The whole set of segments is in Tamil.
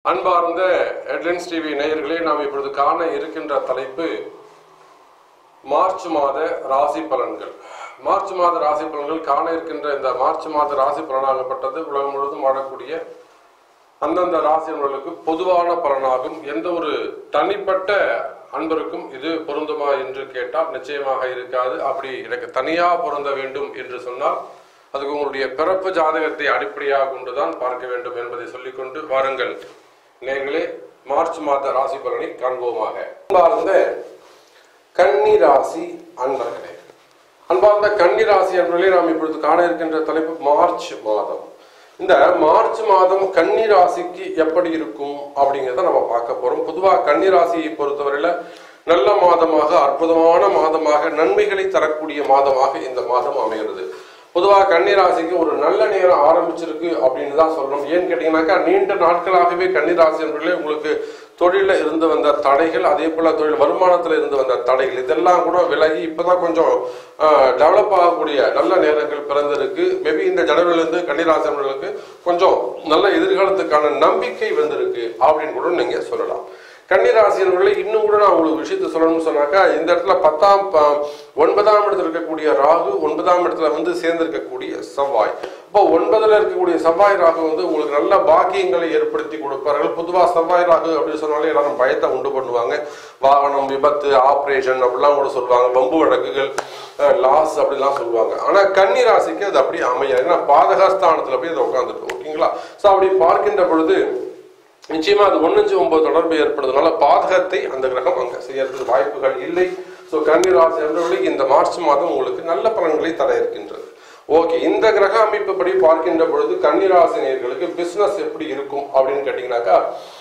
அன்பார்ந்த ஹெட்லைன்ஸ் டிவி நேயர்களே நாம் இப்பொழுது காண இருக்கின்ற தலைப்பு மார்ச் மாத ராசி பலன்கள் மார்ச் மாத ராசி பலன்கள் காண இருக்கின்ற இந்த மார்ச் மாத ராசி பலனாகப்பட்டது உலகம் முழுவதும் வாழக்கூடிய அந்தந்த ராசி அன்பர்களுக்கு பொதுவான பலனாகும் எந்த ஒரு தனிப்பட்ட அன்பருக்கும் இது பொருந்துமா என்று கேட்டால் நிச்சயமாக இருக்காது அப்படி எனக்கு தனியா பொருந்த வேண்டும் என்று சொன்னால் அதுக்கு உங்களுடைய பிறப்பு ஜாதகத்தை அடிப்படையாக கொண்டுதான் பார்க்க வேண்டும் என்பதை சொல்லிக்கொண்டு வாருங்கள் நேர்களே மார்ச் மாத ராசி பலனை காண்போமாக அன்பார்ந்த கன்னி ராசி அன்பர்களே அன்பார்ந்த கன்னி ராசி அன்பர்களே நாம் இப்பொழுது காண இருக்கின்ற தலைப்பு மார்ச் மாதம் இந்த மார்ச் மாதம் கன்னி ராசிக்கு எப்படி இருக்கும் அப்படிங்கிறத நம்ம பார்க்க போறோம் பொதுவாக கன்னி ராசியை பொறுத்தவரையில நல்ல மாதமாக அற்புதமான மாதமாக நன்மைகளை தரக்கூடிய மாதமாக இந்த மாதம் அமைகிறது பொதுவாக கன்னி ராசிக்கு ஒரு நல்ல நேரம் ஆரம்பிச்சிருக்கு அப்படின்னு தான் சொல்லணும் ஏன்னு கேட்டீங்கன்னாக்கா நீண்ட நாட்களாகவே கன்னி ராசி என்பர்களே உங்களுக்கு தொழில இருந்து வந்த தடைகள் அதே போல தொழில் வருமானத்துல இருந்து வந்த தடைகள் இதெல்லாம் கூட விலகி இப்பதான் கொஞ்சம் டெவலப் ஆகக்கூடிய நல்ல நேரங்கள் பிறந்திருக்கு மேபி இந்த ஜனவரிலிருந்து கன்னிராசி என்பவர்களுக்கு கொஞ்சம் நல்ல எதிர்காலத்துக்கான நம்பிக்கை வந்திருக்கு அப்படின்னு கூட நீங்க சொல்லலாம் கன்னிராசியர்களை இன்னும் கூட நான் உங்களுக்கு விஷயத்த சொல்லணும்னு சொன்னாக்கா இந்த இடத்துல பத்தாம் ப- ஒன்பதாம் இடத்துல இருக்கக்கூடிய ராகு ஒன்பதாம் இடத்துல வந்து சேர்ந்திருக்கக்கூடிய செவ்வாய் இப்போ ஒன்பதுல இருக்கக்கூடிய செவ்வாய் ராகு வந்து உங்களுக்கு நல்ல பாக்கியங்களை ஏற்படுத்தி கொடுப்பார்கள் பொதுவா செவ்வாய் ராகு அப்படின்னு சொன்னாலே எல்லாரும் பயத்தை உண்டு பண்ணுவாங்க வாகனம் விபத்து ஆபரேஷன் அப்படிலாம் கூட சொல்லுவாங்க வம்பு வழக்குகள் லாஸ் அப்படிலாம் சொல்லுவாங்க ஆனா கன்னி ராசிக்கு அது அப்படி அமையாது ஏன்னா பாதகஸ்தானத்துல போய் அது உட்காந்துருக்கு ஓகேங்களா ஸோ அப்படி பார்க்கின்ற பொழுது நிச்சயமா அது ஒன்னஞ்சு ஒன்பது தொடர்பு ஏற்படுறதுனால பாதகத்தை அந்த கிரகம் அங்க செய்யறதுக்கு வாய்ப்புகள் இல்லை ஸோ கன்னிராசி என்பவர்களுக்கு இந்த மார்ச் மாதம் உங்களுக்கு நல்ல பலன்களை தர இருக்கின்றது ஓகே இந்த கிரக அமைப்பு படி பார்க்கின்ற பொழுது கன்னிராசி நேயர்களுக்கு பிசினஸ் எப்படி இருக்கும் அப்படின்னு கேட்டீங்கன்னாக்கா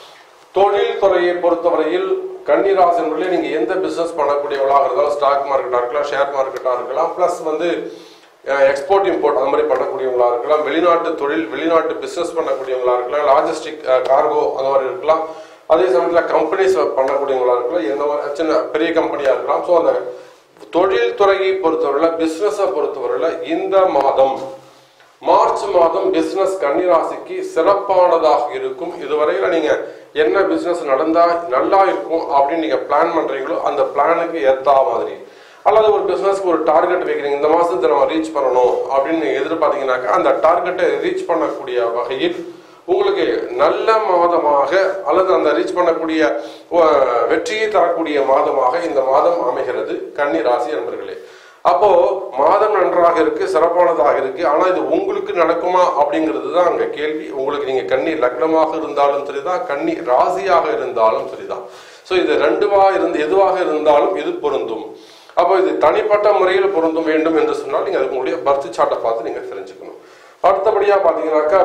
தொழில் துறையை பொறுத்தவரையில் கன்னிராசி என்பதிலே நீங்க எந்த பிசினஸ் பண்ணக்கூடியவர்களாக இருந்தாலும் ஸ்டாக் மார்க்கெட்டா இருக்கலாம் ஷேர் மார்க்கெட்டா இருக்கலாம் பிளஸ் வந்து எக்ஸ்போர்ட் இம்போர்ட் அந்த மாதிரி பண்ணக்கூடியவங்களா இருக்கலாம் வெளிநாட்டு தொழில் வெளிநாட்டு பிசினஸ் பண்ணக்கூடியவங்களா இருக்கலாம் லாஜிஸ்டிக் கார்கோ அந்த மாதிரி இருக்கலாம் அதே சமயத்தில் கம்பெனிஸ் பண்ணக்கூடியவங்களா இருக்கலாம் எந்த மாதிரி சின்ன பெரிய கம்பெனியா இருக்கலாம் ஸோ அந்த தொழில் துறையை பொறுத்தவரையில பிசினஸை பொறுத்தவரையில இந்த மாதம் மார்ச் மாதம் பிசினஸ் கன்னிராசிக்கு சிறப்பானதாக இருக்கும் இதுவரையில நீங்க என்ன பிசினஸ் நடந்தா நல்லா இருக்கும் அப்படின்னு நீங்க பிளான் பண்றீங்களோ அந்த பிளானுக்கு ஏத்தா மாதிரி அல்லது ஒரு பிசினஸ்க்கு ஒரு டார்கெட் வைக்கிறீங்க இந்த மாசத்தை நம்ம ரீச் பண்ணணும் அப்படின்னு நீங்க எதிர்பார்த்தீங்கன்னாக்கா அந்த டார்கெட்டை ரீச் பண்ணக்கூடிய வகையில் உங்களுக்கு நல்ல மாதமாக அல்லது அந்த ரீச் பண்ணக்கூடிய அஹ், வெற்றியை தரக்கூடிய மாதமாக இந்த மாதம் அமைகிறது கன்னி ராசி நண்பர்களே அப்போ மாதம் நன்றாக இருக்கு சிறப்பானதாக இருக்கு ஆனா இது உங்களுக்கு நடக்குமா அப்படிங்கிறது தான் அங்க கேள்வி உங்களுக்கு நீங்க கன்னி லக்னமாக இருந்தாலும் சரிதான் கன்னி ராசியாக இருந்தாலும் சரிதான் சோ இது ரெண்டுவா இருந்து எதுவாக இருந்தாலும் இது பொருந்தும் அப்போ இது தனிப்பட்ட முறையில் பொருந்தும் வேண்டும் என்று சொன்னால் நீங்க அதுக்கு உங்களுடைய பர்த் சார்ட்டை பார்த்து நீங்க தெரிஞ்சுக்கணும் அடுத்தபடியா பாத்தீங்கன்னாக்கா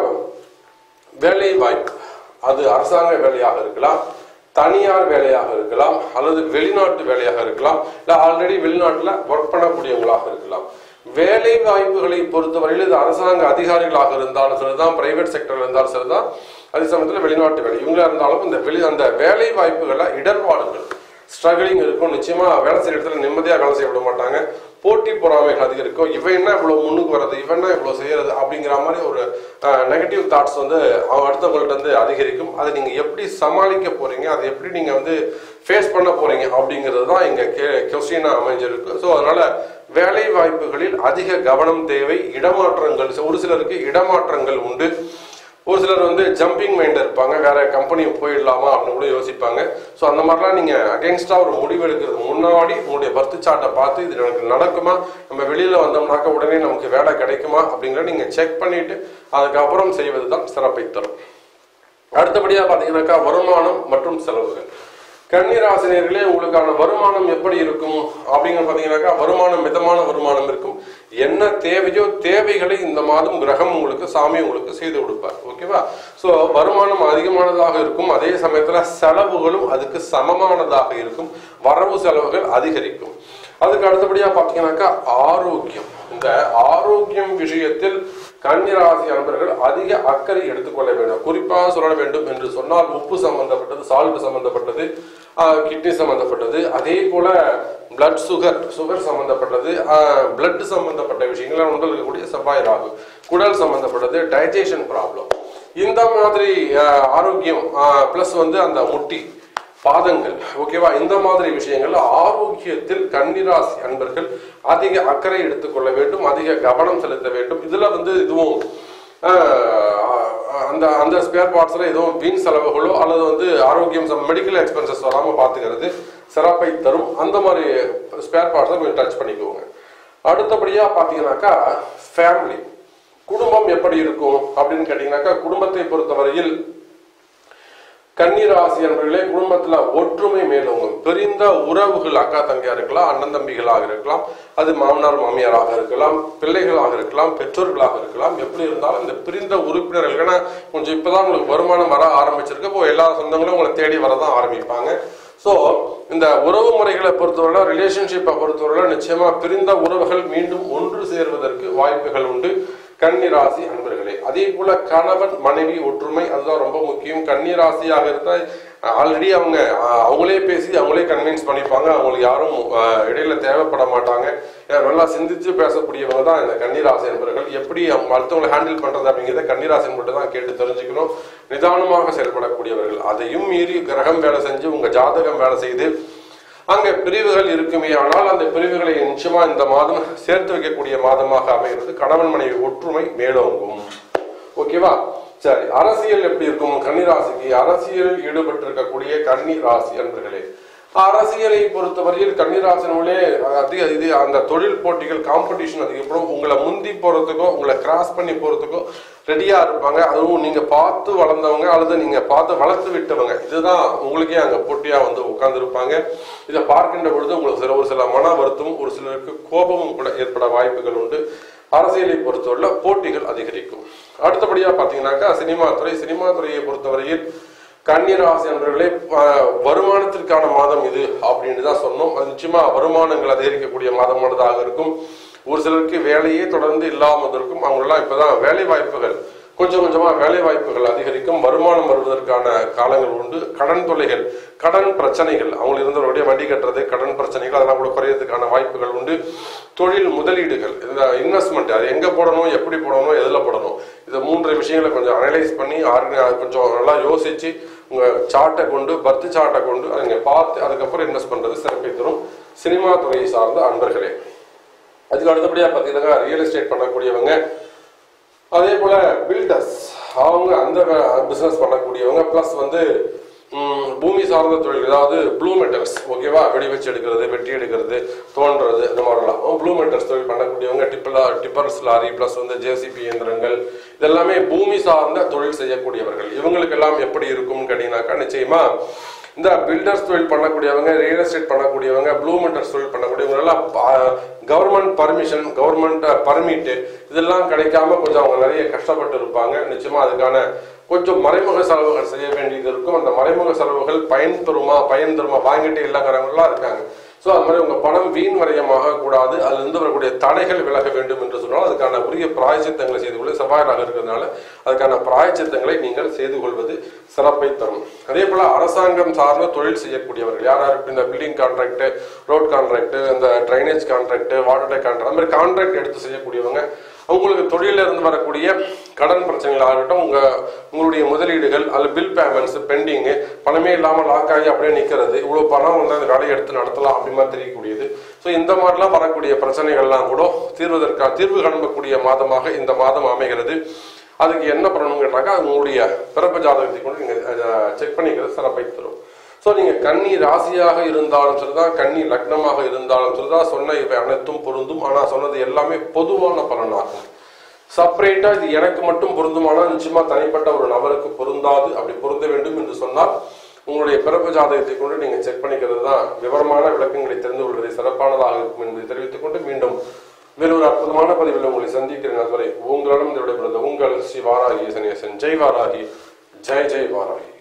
வேலை வாய்ப்பு அது அரசாங்க வேலையாக இருக்கலாம் தனியார் வேலையாக இருக்கலாம் அல்லது வெளிநாட்டு வேலையாக இருக்கலாம் இல்ல ஆல்ரெடி வெளிநாட்டுல ஒர்க் பண்ணக்கூடியவங்களாக இருக்கலாம் வேலை வாய்ப்புகளை பொறுத்தவரையில் இது அரசாங்க அதிகாரிகளாக இருந்தாலும் சரிதான் பிரைவேட் செக்டர்ல இருந்தாலும் சரிதான் அதே சமயத்தில் வெளிநாட்டு வேலை இவங்களா இருந்தாலும் இந்த வெளி அந்த வேலை வாய்ப்புகளை இடர்பாடுகள் ஸ்ட்ரகிளிங் இருக்கும் நிச்சயமா வேலை செய்யற இடத்துல நிம்மதியா வேலை செய்ய விட மாட்டாங்க போட்டி பொறாமைகள் அதிகரிக்கும் இவன் என்ன இவ்வளவு முன்னுக்கு வர்றது இவன் என்ன இவ்வளவு செய்யறது அப்படிங்கிற மாதிரி ஒரு நெகட்டிவ் தாட்ஸ் வந்து அவங்க அடுத்தவங்கள்ட்ட வந்து அதிகரிக்கும் அதை நீங்க எப்படி சமாளிக்க போறீங்க அதை எப்படி நீங்க வந்து ஃபேஸ் பண்ண போறீங்க அப்படிங்கிறது தான் இங்க கொஸ்டினா அமைஞ்சிருக்கு ஸோ அதனால வேலை வாய்ப்புகளில் அதிக கவனம் தேவை இடமாற்றங்கள் ஒரு சிலருக்கு இடமாற்றங்கள் உண்டு ஒரு சிலர் வந்து ஜம்பிங் மைண்ட் இருப்பாங்க வேற கம்பெனி போயிடலாமா அப்படின்னு கூட யோசிப்பாங்க ஸோ அந்த மாதிரிலாம் நீங்க அகேன்ஸ்டா ஒரு முடிவு எடுக்கிறது முன்னாடி உங்களுடைய பர்த் சார்ட்டை பார்த்து இது எனக்கு நடக்குமா நம்ம வெளியில வந்தோம்னாக்க உடனே நமக்கு வேலை கிடைக்குமா அப்படிங்கிறத நீங்க செக் பண்ணிட்டு அதுக்கப்புறம் செய்வது தான் சிறப்பை தரும் அடுத்தபடியா பாத்தீங்கன்னாக்கா வருமானம் மற்றும் செலவுகள் கன்னிராசினியர்களே உங்களுக்கான வருமானம் எப்படி இருக்கும் அப்படிங்கிற பாத்தீங்கன்னாக்கா வருமானம் மிதமான வருமானம் இருக்கும் என்ன தேவையோ தேவைகளை இந்த மாதம் கிரகம் உங்களுக்கு சாமி உங்களுக்கு செய்து கொடுப்பார் ஓகேவா சோ வருமானம் அதிகமானதாக இருக்கும் அதே சமயத்துல செலவுகளும் அதுக்கு சமமானதாக இருக்கும் வரவு செலவுகள் அதிகரிக்கும் அதுக்கு அடுத்தபடியா பாத்தீங்கன்னாக்கா ஆரோக்கியம் இந்த ஆரோக்கியம் விஷயத்தில் கன்னிராசி அன்பர்கள் அதிக அக்கறை எடுத்துக்கொள்ள வேண்டும் குறிப்பாக சொல்ல வேண்டும் என்று சொன்னால் உப்பு சம்பந்தப்பட்டது சால்ட் சம்பந்தப்பட்டது கிட்னி சம்பந்தப்பட்டது அதே போல பிளட் சுகர் சுகர் சம்பந்தப்பட்டது பிளட் சம்பந்தப்பட்ட விஷயங்கள் உடல் இருக்கக்கூடிய செவ்வாய் ராகு குடல் சம்பந்தப்பட்டது டைஜஷன் ப்ராப்ளம் இந்த மாதிரி அஹ், ஆரோக்கியம் ப்ளஸ் வந்து அந்த முட்டி பாதங்கள் ஓகேவா இந்த மாதிரி விஷயங்கள் ஆரோக்கியத்தில் கன்னிராசி அன்பர்கள் அதிக அக்கறை எடுத்துக்கொள்ள வேண்டும் அதிக கவனம் செலுத்த வேண்டும் இதுல வந்து இதுவும் ஆஹ், அந்த அந்த ஸ்பேர் பார்ட்ஸ்ல எதுவும் வீண் செலவுகளோ அல்லது வந்து ஆரோக்கியம் மெடிக்கல் எக்ஸ்பென்சஸ் வராம பாத்துக்கிறது சிறப்பை தரும் அந்த மாதிரி ஸ்பேர் பார்ட்ஸை கொஞ்சம் டச் பண்ணிக்கோங்க அடுத்தபடியா பாத்தீங்கன்னாக்கா ஃபேமிலி குடும்பம் எப்படி இருக்கும் அப்படின்னு கேட்டீங்கன்னாக்கா குடும்பத்தை பொறுத்தவரையில் கன்னிராசி என்பவர்களே குடும்பத்துல ஒற்றுமை மேலோங்கும் பிரிந்த உறவுகள் அக்கா தங்கையா இருக்கலாம் அண்ணன் தம்பிகளாக இருக்கலாம் அது மாமனார் மாமியாராக இருக்கலாம் பிள்ளைகளாக இருக்கலாம் பெற்றோர்களாக இருக்கலாம் எப்படி இருந்தாலும் இந்த பிரிந்த உறுப்பினர்கள் ஏன்னா கொஞ்சம் இப்பதான் உங்களுக்கு வருமானம் வர ஆரம்பிச்சிருக்கு இப்போ எல்லா சொந்தங்களும் உங்களை தேடி வரதான் ஆரம்பிப்பாங்க ஸோ இந்த உறவு முறைகளை பொறுத்தவரை ரிலேஷன்ஷிப்பை பொறுத்தவரை நிச்சயமா பிரிந்த உறவுகள் மீண்டும் ஒன்று சேர்வதற்கு வாய்ப்புகள் உண்டு கன்னிராசி அன்பர்களே அதே போல கணவன் மனைவி ஒற்றுமை அதுதான் ரொம்ப முக்கியம் கன்னிராசியாக இருந்தால் ஆல்ரெடி அவங்க அஹ், அவங்களே பேசி அவங்களே கன்வின்ஸ் பண்ணிப்பாங்க அவங்களுக்கு யாரும் அஹ், இடையில தேவைப்பட மாட்டாங்க ஏன்னா, நல்லா சிந்திச்சு பேசக்கூடியவங்க தான் இந்த கன்னிராசி என்பவர்கள் எப்படி அவங்க அடுத்தவங்களை ஹேண்டில் பண்றது அப்படிங்கிறத கன்னிராசி மட்டும் தான் கேட்டு தெரிஞ்சுக்கணும் நிதானமாக செயல்படக்கூடியவர்கள் அதையும் மீறி கிரகம் வேலை செஞ்சு உங்க ஜாதகம் வேலை செய்து அங்க பிரிவுகள் இருக்குமே ஆனால் அந்த பிரிவுகளை நிச்சயமா இந்த மாதம் சேர்த்து வைக்கக்கூடிய மாதமாக அமைகிறது கணவன் மனைவி ஒற்றுமை மேலோங்கும் ஓகேவா சரி அரசியல் எப்படி இருக்கும் கன்னிராசிக்கு அரசியலில் ஈடுபட்டிருக்கக்கூடிய கன்னி ராசி அன்பர்களே அரசியலை பொறுத்தவரையில் கன்னிராசினங்களே அதிக இது அந்த தொழில் போட்டிகள் காம்படிஷன் அதிகப்படும் உங்களை முந்தி போறதுக்கோ உங்களை கிராஸ் பண்ணி போறதுக்கோ ரெடியா இருப்பாங்க அதுவும் நீங்க பார்த்து வளர்ந்தவங்க அல்லது நீங்க பார்த்து வளர்த்து விட்டவங்க இதுதான் உங்களுக்கே அங்க போட்டியா வந்து உட்கார்ந்துருப்பாங்க இதை பார்க்கின்ற பொழுது உங்களுக்கு சில ஒரு சில மன வருத்தமும் ஒரு சிலருக்கு கோபமும் கூட ஏற்பட வாய்ப்புகள் உண்டு அரசியலை பொறுத்தவரை போட்டிகள் அதிகரிக்கும் அடுத்தபடியா பாத்தீங்கன்னாக்கா சினிமா துறை சினிமா துறையை பொறுத்தவரையில் கன்னிராசி என்பவர்களே அஹ், வருமானத்திற்கான மாதம் இது அப்படின்னு தான் சொன்னோம் அது நிச்சயமா வருமானங்கள் அதிகரிக்கக்கூடிய மாதமானதாக இருக்கும் ஒரு சிலருக்கு வேலையே தொடர்ந்து இல்லாமல் இருக்கும் அவங்களெல்லாம் இப்பதான் வேலை வாய்ப்புகள் கொஞ்சம் கொஞ்சமா வேலை வாய்ப்புகள் அதிகரிக்கும் வருமானம் வருவதற்கான காலங்கள் உண்டு கடன் தொல்லைகள் கடன் பிரச்சனைகள் அவங்க இருந்தவருடைய வட்டி கட்டுறது கடன் பிரச்சனைகள் அதெல்லாம் கூட குறையறதுக்கான வாய்ப்புகள் உண்டு தொழில் முதலீடுகள் இந்த இன்வெஸ்ட்மெண்ட் அது எங்க போடணும் எப்படி போடணும் எதுல போடணும் இந்த மூன்று விஷயங்களை கொஞ்சம் அனலைஸ் பண்ணி ஆர்கனை கொஞ்சம் நல்லா யோசிச்சு உங்க சார்ட்டை கொண்டு பர்த் சார்ட்டை கொண்டு அதை நீங்க பார்த்து அதுக்கப்புறம் இன்வெஸ்ட் பண்றது சிறப்பை தரும் சினிமா துறையை சார்ந்த அன்பர்களே அதுக்கு அடுத்தபடியா பாத்தீங்கன்னா ரியல் எஸ்டேட் பண்ணக்கூடியவங்க அதே போல பில்டர்ஸ் அவங்க அந்த பிசினஸ் பண்ணக்கூடியவங்க ப்ளஸ் வந்து ம், பூமி சார்ந்த தொழில் அதாவது ப்ளூ மெட்டல்ஸ் ஓகேவா வெடி வச்சு எடுக்கிறது வெட்டி எடுக்கிறது தோன்றது இந்த மாதிரிலாம் ப்ளூ மெட்டல்ஸ் தொழில் பண்ணக்கூடியவங்க டிப்பலா டிப்பர்ஸ் லாரி ப்ளஸ் வந்து ஜேசிபி இயந்திரங்கள் இதெல்லாமே பூமி சார்ந்த தொழில் செய்யக்கூடியவர்கள் இவங்களுக்கு எல்லாம் எப்படி இருக்கும்னு கேட்டீங்கன்னாக்கா நிச்சயமா இந்த பில்டர்ஸ் தொழில் பண்ணக்கூடியவங்க ரியல் எஸ்டேட் பண்ணக்கூடியவங்க ப்ளூ மெட்டர்ஸ் தொழில் பண்ணக்கூடியவங்க எல்லாம் கவர்மெண்ட் பர்மிஷன் கவர்மெண்ட் பர்மிட் இதெல்லாம் கிடைக்காம கொஞ்சம் அவங்க நிறைய கஷ்டப்பட்டு இருப்பாங்க நிச்சயமா அதுக்கான கொஞ்சம் மறைமுக செலவுகள் செய்ய வேண்டியது இருக்கும் அந்த மறைமுக செலவுகள் பயன் தருமா பயன் தருமா வாங்கிட்டு இல்லைங்கிறவங்கலாம் இருக்காங்க ஸோ அது மாதிரி உங்க பணம் வீண் வரையமாக கூடாது அதிலிருந்து வரக்கூடிய தடைகள் விலக வேண்டும் என்று சொன்னால் அதுக்கான உரிய பிராயச்சித்தங்களை செய்து கொள்ள செவ்வாயராக இருக்கிறதுனால அதுக்கான பிராயச்சித்தங்களை நீங்கள் செய்து கொள்வது சிறப்பை தரும் அதே போல அரசாங்கம் சார்ந்த தொழில் செய்யக்கூடியவர்கள் யார் யாருக்கு இந்த பில்டிங் கான்ட்ராக்ட் ரோட் கான்ட்ராக்ட் இந்த drainage contract water tank contract அந்த மாதிரி கான்ட்ராக்ட் எடுத்து செய்யக்கூடியவங்க அவங்களுக்கு தொழில இருந்து வரக்கூடிய கடன் பிரச்சனைகள் ஆகட்டும் உங்க உங்களுடைய முதலீடுகள் அல்லது பில் பேமெண்ட்ஸ் பெண்டிங் பணமே இல்லாம லாக் ஆகி அப்படியே நிக்கிறது இவ்வளவு பணம் வந்து அந்த கடையை எடுத்து நடத்தலாம் அப்படி மாதிரி தெரியக்கூடியது ஸோ இந்த மாதிரிலாம் வரக்கூடிய பிரச்சனைகள்லாம் கூட தீர்வதற்காக தீர்வு காணக்கூடிய மாதமாக இந்த மாதம் அமைகிறது அதுக்கு என்ன பண்ணணும் கேட்டாக்கா உங்களுடைய பிறப்பு ஜாதகத்தை கொண்டு நீங்க செக் பண்ணிக்கிறது சிறப்பை தரும் ஸோ நீங்க கன்னி ராசியாக இருந்தாலும் சரிதான் கன்னி லக்னமாக இருந்தாலும் சரிதான் சொன்ன இவை அனைத்தும் பொருந்தும் ஆனா சொன்னது எல்லாமே பொதுவான பலனாகும் செப்பரேட்டா இது எனக்கு மட்டும் பொருந்துமானால் நிச்சயமா தனிப்பட்ட ஒரு நபருக்கு பொருந்தாது அப்படி பொருந்த வேண்டும் என்று சொன்னால் உங்களுடைய பிறப்பு ஜாதகத்தை கொண்டு நீங்க செக் பண்ணிக்கிறது தான் விவரமான விளக்கங்களை தெரிந்து கொள்வதை சிறப்பானதாக இருக்கும் என்பதை தெரிவித்துக் கொண்டு மீண்டும் வேறொரு அற்புதமான பதிவில் உங்களை சந்திக்கிறேன் அதுவரை உங்களிடம் இந்த விடைபெறுவது உங்கள் ஸ்ரீ வாராகி சனேசன் ஜெய் வாராகி ஜெய் ஜெய் வாராகி